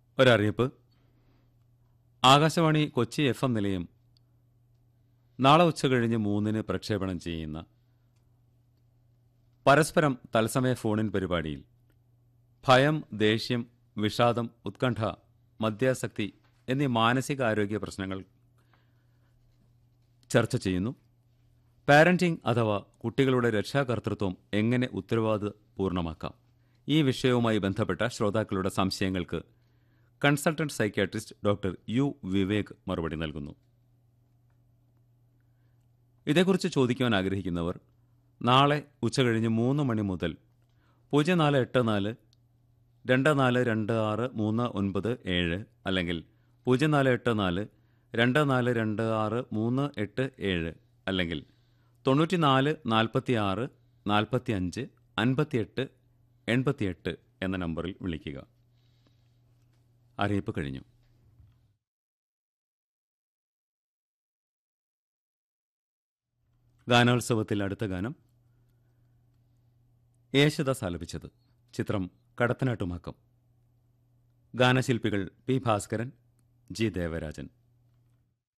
ഒരറിയിപ്പ് Akashvani Kochi F M നിലയം നാളെ ഉച്ചകഴിഞ്ഞ് മൂന്നിന് പ്രക്ഷേപണം ചെയ്യുന്ന പരസ്പരം തത്സമയ ഫോണിൻ പരിപാടിയിൽ ഭയം ദേഷ്യം വിഷാദം ഉത്കണ്ഠ മദ്യാസക്തി എന്നീ മാനസികാരോഗ്യ പ്രശ്നങ്ങൾ ചർച്ച ചെയ്യുന്നു പാരന്റിംഗ് അഥവാ കുട്ടികളുടെ രക്ഷാകർതൃത്വം എങ്ങനെ ഉത്തരവാദപൂർണ്ണമാക്കാം ഈ വിഷയവുമായി ബന്ധപ്പെട്ട ശ്രോതാക്കളുടെ സംശയങ്ങൾക്ക് consultant psychiatrist doctor U Vivek മറുപടി നൽകുന്നു ഇതേക്കുറിച്ച് ചോദിക്കുവാൻ ആഗ്രഹിക്കുന്നവർ നാളെ ഉച്ചകഴിഞ്ഞ് മൂന്ന് മണി മുതൽ പൂജ്യം നാല് എട്ട് നാല് രണ്ട് നാല് രണ്ട് ആറ് മൂന്ന് ഒൻപത് ഏഴ് അല്ലെങ്കിൽ പൂജ്യം നാല് എട്ട് നാല് രണ്ട് നാല് രണ്ട് ആറ് മൂന്ന് എട്ട് ഏഴ് അല്ലെങ്കിൽ തൊണ്ണൂറ്റി നാല് നാൽപ്പത്തി ആറ് നാൽപ്പത്തി അഞ്ച് അൻപത്തിയെട്ട് എൺപത്തിയെട്ട് എന്ന നമ്പറിൽ വിളിക്കുക അറിയിപ്പ് കഴിഞ്ഞു ഗാനോത്സവത്തിൽ അടുത്ത ഗാനം യേശുദാസ് ആലപിച്ചത് ചിത്രം കടത്തനാട്ടുമാക്കം ഗാനശില്പികൾ പി ഭാസ്കരൻ ജി ദേവരാജൻ